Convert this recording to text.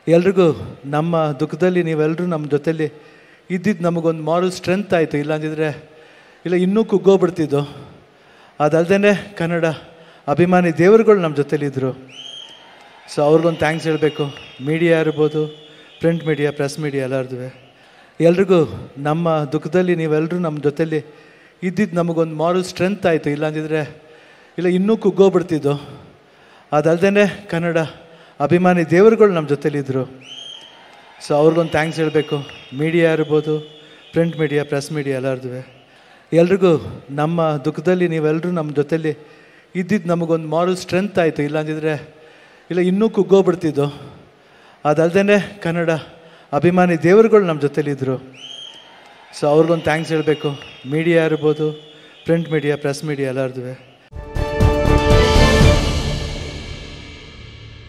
ಎಲ್ರಿಗೂ ನಮ್ಮ ದುಃಖದಲ್ಲಿ ನೀವೆಲ್ಲರೂ ನಮ್ಮ ಜೊತೆಲಿ ಇದ್ದಿದ್ದು ನಮಗೊಂದು ಮಾರಲ್ ಸ್ಟ್ರೆಂತ್ ಆಯಿತು ಇಲ್ಲಾಂದಿದ್ರೆ ಇಲ್ಲ ಇನ್ನೂ ಕುಗ್ಗೋಗ್ಬಿಡ್ತಿದ್ದು ಅದಲ್ದೇ ಕನ್ನಡ ಅಭಿಮಾನಿ ದೇವರುಗಳು ನಮ್ಮ ಜೊತೆಲಿದ್ದರು ಸೊ ಅವ್ರಿಗೊಂದು ಥ್ಯಾಂಕ್ಸ್ ಹೇಳಬೇಕು ಮೀಡಿಯಾ ಇರ್ಬೋದು ಪ್ರಿಂಟ್ ಮೀಡಿಯಾ ಪ್ರೆಸ್ ಮೀಡಿಯಾ ಎಲ್ಲರದು ಎಲ್ರಿಗೂ ನಮ್ಮ ದುಃಖದಲ್ಲಿ ನೀವೆಲ್ಲರೂ ನಮ್ಮ ಜೊತೆಲಿ ಇದ್ದಿದ್ದು ನಮಗೊಂದು ಮಾರಲ್ ಸ್ಟ್ರೆಂತ್ ಆಯಿತು ಇಲ್ಲಾಂದಿದ್ರೆ ಇಲ್ಲ ಇನ್ನೂ ಕುಗ್ಗೋಗ್ಬಿಡ್ತಿದ್ದು ಅದಲ್ದೇ ಕನ್ನಡ ಅಭಿಮಾನಿ ದೇವರುಗಳು ನಮ್ಮ ಜೊತೆಲಿದ್ದರು ಸೊ ಅವ್ರಿಗೊಂದು ಥ್ಯಾಂಕ್ಸ್ ಹೇಳಬೇಕು ಮೀಡಿಯಾ ಇರ್ಬೋದು ಪ್ರಿಂಟ್ ಮೀಡಿಯಾ ಪ್ರೆಸ್ ಮೀಡಿಯಾ ಎಲ್ಲರದು ಎಲ್ರಿಗೂ ನಮ್ಮ ದುಃಖದಲ್ಲಿ ನೀವೆಲ್ಲರೂ ನಮ್ಮ ಜೊತೆಲಿ ಇದ್ದಿದ್ದು ನಮಗೊಂದು ಮಾರಲ್ ಸ್ಟ್ರೆಂತ್ ಆಯಿತು ಇಲ್ಲಾಂದಿದ್ರೆ ಇಲ್ಲ ಇನ್ನೂ ಕುಗ್ಗೋಗ್ಬಿಡ್ತಿದ್ದು ಅದಲ್ದೇ ಕನ್ನಡ ಅಭಿಮಾನಿ ದೇವರುಗಳು ನಮ್ಮ ಜೊತೆಲಿದ್ದರು ಸೊ ಅವ್ರಿಗೊಂದು ಥ್ಯಾಂಕ್ಸ್ ಹೇಳಬೇಕು ಮೀಡಿಯಾ ಇರ್ಬೋದು ಪ್ರಿಂಟ್ ಮೀಡಿಯಾ ಪ್ರೆಸ್ ಮೀಡಿಯಾ ಎಲ್ಲರದು